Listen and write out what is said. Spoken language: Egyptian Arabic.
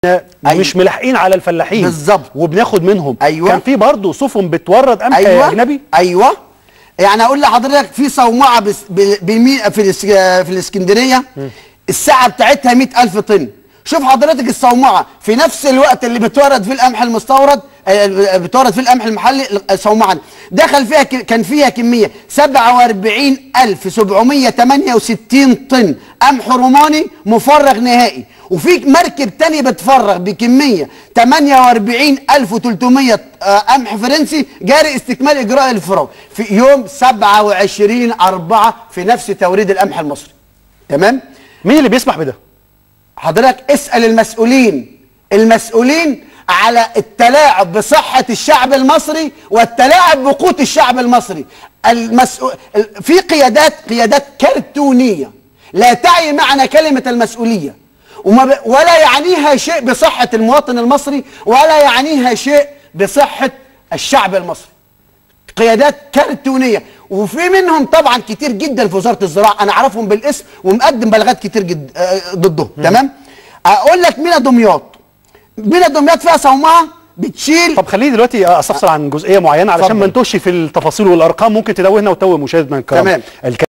أيوة. مش ملاحقين على الفلاحين بالظبط. وبناخد منهم أيوة. كان في برضه سفن بتورد قمح ايوه اجنبي ايوه يعني اقول لحضرتك في صومعه بس ب- بمي في الاس- في الاسكندريه الساعه بتاعتها 100000 طن شوف حضرتك الصومعه في نفس الوقت اللي بتورد فيه القمح المستورد آه، بتورد فيه القمح المحلي الصومعه دخل فيها ك- كان فيها كميه 47768 طن قمح روماني مفرغ نهائي وفي مركب تاني بتفرغ بكميه 48300 آه، قمح فرنسي جاري استكمال اجراء الفراغ في يوم 27 4 في نفس توريد القمح المصري تمام مين اللي بيسمح بده حضرتك اسال المسؤولين المسؤولين على التلاعب بصحه الشعب المصري والتلاعب بقوت الشعب المصري المسؤول في قيادات قيادات كرتونيه لا تعي معنى كلمه المسؤوليه وما ب... ولا يعنيها شيء بصحه المواطن المصري ولا يعنيها شيء بصحه الشعب المصري قيادات كرتونيه وفي منهم طبعا كتير جدا في وزاره الزراعه انا اعرفهم بالاسم ومقدم بلاغات كتير جد آه، ضدهم تمام اقول لك مينا دمياط مينا دمياط فيها صومعه بتشيل طب خليني دلوقتي استفسر عن جزئيه معينه علشان اتفضل. ما نتوهش في التفاصيل والارقام ممكن تدوهنا وتوه مشاهدنا الكرام تمام. الك-